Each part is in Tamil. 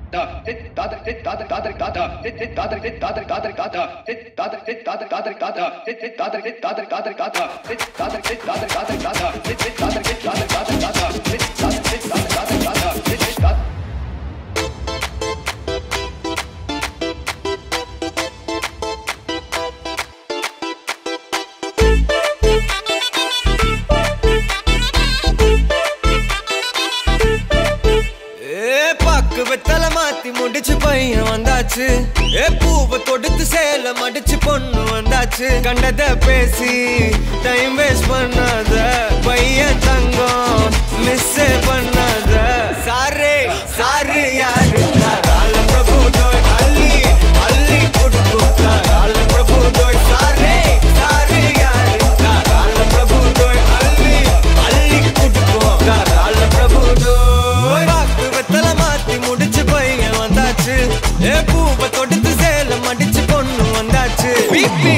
ஏ பாக்கு வெத்தல மாத்தி முடிச்சு பையன் வந்தாச்சு ஏ பூவை தொடுத்து சேல மடிச்சு பொண்ணு வந்தாச்சு கண்டத பேசி டைம் வேஸ்ட் பண்ணாத பையன் தங்கம் மிஸ் பண்ணாத சாரே சாரு யாரு கால பிரபு டோய் அள்ளி அள்ளி கொடுக்கும் கால பிரபு டோய் சாரே சாரு யாரு கால பிரபு டோய் அள்ளி அள்ளி கொடுக்கும் கால பிரபு டோய் வாக்கு வெத்தல மாத்தி முடிச்சு பையன் வந்தாச்சு ஏ பூவை தொடுத்து சேல மடிச்சு பொண்ணு வந்தாச்சு பிபி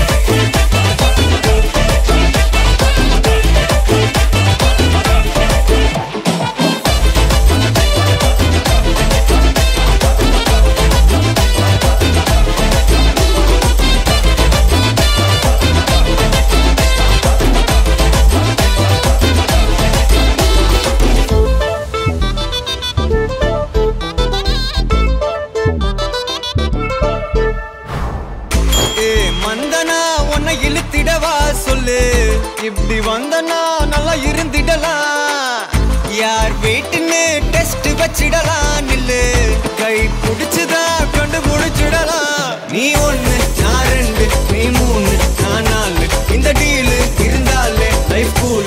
ஏ மந்தனா உன்னை இழுத்திடவா சொல்லு இப்படி வந்தனா நல்லா இருந்திடலாம் யார் வீட்டுன்னு டெஸ்ட் வச்சிடலாம் நில்லு கை பிடிச்சுதா கொண்டு முடிச்சிடலாம் நீ ஒண்ணு நான் ரெண்டு நீ மூணு நான் நாலு இந்த டீலு இருந்தாலே லைஃப் கூட